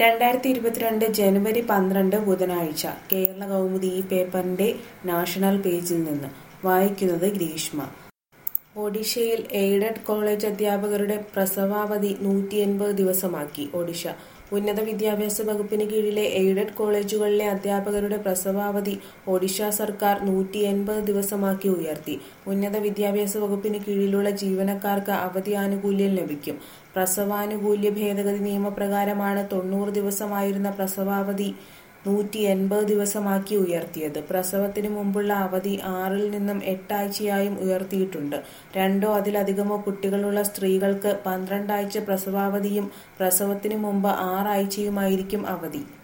രണ്ടായിരത്തി ഇരുപത്തിരണ്ട് ജനുവരി പന്ത്രണ്ട് ബുധനാഴ്ച കേരള കൗമുദി ഈ പേപ്പറിന്റെ നാഷണൽ പേജിൽ നിന്ന് വായിക്കുന്നത് ഗ്രീഷ്മ ഒഡീഷയിൽ എയ്ഡഡ് കോളേജ് അധ്യാപകരുടെ പ്രസവാവധി നൂറ്റി എൺപത് ദിവസമാക്കി ഒഡീഷ ഉന്നത വിദ്യാഭ്യാസ വകുപ്പിന് കീഴിലെ എയ്ഡഡ് കോളേജുകളിലെ അധ്യാപകരുടെ പ്രസവാവധി ഒഡീഷ സർക്കാർ നൂറ്റി എൺപത് ദിവസമാക്കി ഉയർത്തി ഉന്നത വിദ്യാഭ്യാസ വകുപ്പിന് കീഴിലുള്ള ജീവനക്കാർക്ക് അവധി ആനുകൂല്യം ലഭിക്കും പ്രസവാനുകൂല്യ ഭേദഗതി നിയമപ്രകാരമാണ് തൊണ്ണൂറ് ദിവസമായിരുന്ന പ്രസവാവധി നൂറ്റി എൺപത് ദിവസമാക്കി ഉയർത്തിയത് പ്രസവത്തിന് മുമ്പുള്ള അവധി ആറിൽ നിന്നും എട്ടാഴ്ചയായും ഉയർത്തിയിട്ടുണ്ട് രണ്ടോ അതിലധികമോ കുട്ടികളുള്ള സ്ത്രീകൾക്ക് പന്ത്രണ്ടാഴ്ച പ്രസവാവധിയും പ്രസവത്തിന് മുമ്പ് ആറാഴ്ചയുമായിരിക്കും അവധി